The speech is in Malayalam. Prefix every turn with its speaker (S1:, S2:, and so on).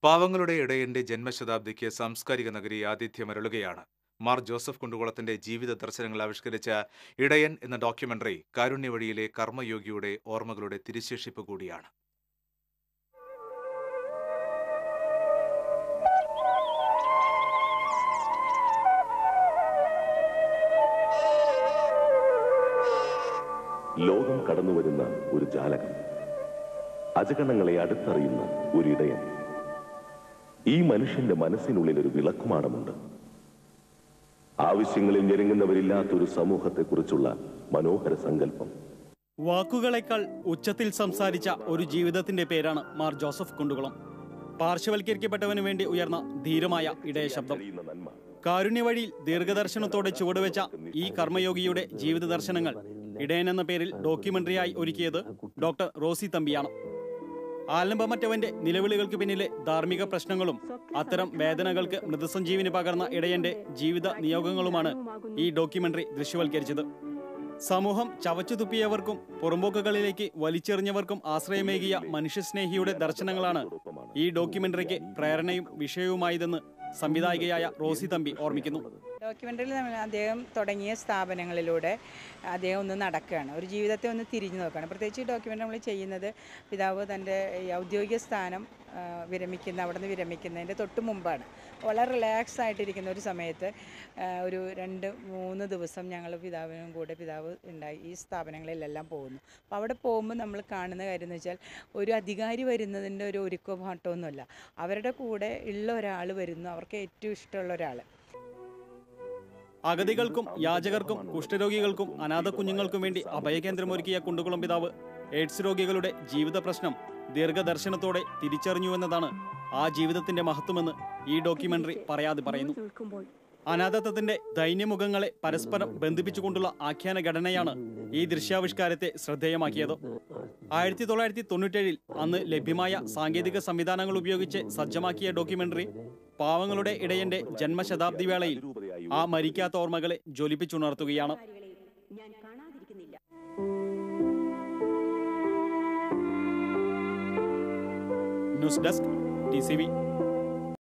S1: പാവങ്ങളുടെ ഇടയന്റെ ജന്മശതാബ്ദിക്ക് സാംസ്കാരിക നഗരി ആതിഥ്യമരുളുകയാണ് മാർ ജോസഫ് കുണ്ടുകുളത്തിന്റെ ജീവിത ദർശനങ്ങൾ ആവിഷ്കരിച്ച ഇടയൻ എന്ന ഡോക്യുമെന്ററി കാരുണ്യവഴിയിലെ കർമ്മയോഗിയുടെ ഓർമ്മകളുടെ തിരുശേഷിപ്പ് കൂടിയാണ്
S2: ലോകം കടന്നുവരുന്ന ഒരു ജാലകം അജഗണങ്ങളെ അടുത്തറിയുന്ന ഒരിടയൻ ഈ മനുഷ്യന്റെ മനസ്സിനുള്ളിൽ ഒരു വിളക്കുമാടമുണ്ട് ആവശ്യങ്ങളിൽ ഞെരുങ്ങുന്നവരില്ലാത്തൊരു സമൂഹത്തെക്കുറിച്ചുള്ള മനോഹര സങ്കല്പം
S3: വാക്കുകളെക്കാൾ ഉച്ചത്തിൽ സംസാരിച്ച ഒരു ജീവിതത്തിന്റെ പേരാണ് മാർ ജോസഫ് കുണ്ടുകുളം പാർശ്വവൽക്കരിക്കപ്പെട്ടവന് വേണ്ടി ഉയർന്ന ധീരമായ ഇടയ ശബ്ദം
S2: കഴിയുന്ന നന്മ
S3: കാരുണ്യവഴിയിൽ ദീർഘദർശനത്തോടെ ചുവടുവെച്ച ഈ കർമ്മയോഗിയുടെ ജീവിത ദർശനങ്ങൾ ഇടയൻ എന്ന പേരിൽ ഡോക്യുമെന്ററിയായി ഒരുക്കിയത് ഡോക്ടർ റോസി തമ്പിയാണ് ആലംബമറ്റവന്റെ നിലവിളികൾക്ക് പിന്നിലെ ധാർമ്മിക പ്രശ്നങ്ങളും അത്തരം വേദനകൾക്ക് മൃതസഞ്ജീവിനി പകർന്ന ഇടയന്റെ ജീവിത നിയോഗങ്ങളുമാണ് ഈ ഡോക്യുമെന്ററി ദൃശ്യവൽക്കരിച്ചത് സമൂഹം ചവച്ചു തുപ്പിയവർക്കും പുറമ്പോക്കുകളിലേക്ക് വലിച്ചെറിഞ്ഞവർക്കും ആശ്രയമേകിയ മനുഷ്യസ്നേഹിയുടെ ദർശനങ്ങളാണ് ഈ ഡോക്യുമെന്ററിക്ക് പ്രേരണയും വിഷയവുമായതെന്ന് സംവിധായികയായ റോസി തമ്പി ഓർമ്മിക്കുന്നു
S4: ഡോക്യുമെൻ്ററിയിൽ നമ്മൾ അദ്ദേഹം തുടങ്ങിയ സ്ഥാപനങ്ങളിലൂടെ അദ്ദേഹം ഒന്ന് നടക്കുകയാണ് ഒരു ജീവിതത്തെ ഒന്ന് തിരിഞ്ഞു നോക്കുകയാണ് പ്രത്യേകിച്ച് ഈ ഡോക്യുമെൻ്ററി നമ്മൾ ചെയ്യുന്നത് പിതാവ് തൻ്റെ ഈ ഔദ്യോഗിക സ്ഥാനം ആ, വിരമിക്കുന്ന അവിടെ നിന്ന് വിരമിക്കുന്നതിൻ്റെ തൊട്ട് മുമ്പാണ് വളരെ റിലാക്സ് ആയിട്ടിരിക്കുന്ന ഒരു സമയത്ത് ആ, ഒരു രണ്ട് മൂന്ന് ദിവസം ഞങ്ങൾ പിതാവിനും കൂടെ പിതാവ് ഉണ്ടായി ഈ സ്ഥാപനങ്ങളിലെല്ലാം പോകുന്നു അപ്പോൾ അവിടെ പോകുമ്പോൾ നമ്മൾ കാണുന്ന കാര്യം എന്ന് വെച്ചാൽ ഒരു അധികാരി വരുന്നതിൻ്റെ ഒരു ഒരുക്കോ പാട്ടമൊന്നുമല്ല അവരുടെ കൂടെ ഉള്ള ഒരാൾ വരുന്നു അവർക്ക് ഏറ്റവും ഇഷ്ടമുള്ള ഒരാൾ
S3: അഗതികൾക്കും യാചകർക്കും കുഷ്ഠരോഗികൾക്കും അനാഥ കുഞ്ഞുങ്ങൾക്കും വേണ്ടി അഭയകേന്ദ്രമൊരുക്കിയ കുണ്ടുകുളം പിതാവ് എയ്ഡ്സ് രോഗികളുടെ ജീവിത പ്രശ്നം ദീർഘദർശനത്തോടെ തിരിച്ചറിഞ്ഞുവെന്നതാണ് ആ ജീവിതത്തിന്റെ മഹത്വമെന്ന് ഈ ഡോക്യുമെന്ററി പറയാതെ പറയുന്നു അനാഥത്വത്തിന്റെ ദൈന്യമുഖങ്ങളെ പരസ്പരം ബന്ധിപ്പിച്ചുകൊണ്ടുള്ള ആഖ്യാന ഘടനയാണ് ഈ ദൃശ്യാവിഷ്കാരത്തെ ശ്രദ്ധേയമാക്കിയത് ആയിരത്തി തൊള്ളായിരത്തി തൊണ്ണൂറ്റേഴിൽ അന്ന് ലഭ്യമായ സാങ്കേതിക സംവിധാനങ്ങൾ ഉപയോഗിച്ച് സജ്ജമാക്കിയ ഡോക്യുമെന്ററി പാവങ്ങളുടെ ഇടയന്റെ ജന്മശതാബ്ദി വേളയിൽ ആ മരിക്കാത്ത ഓർമ്മകളെ ജ്വലിപ്പിച്ചുണർത്തുകയാണ്
S5: ഞാൻ കാണാതിരിക്കുന്നില്ല
S3: ന്യൂസ് ഡെസ്ക് ടി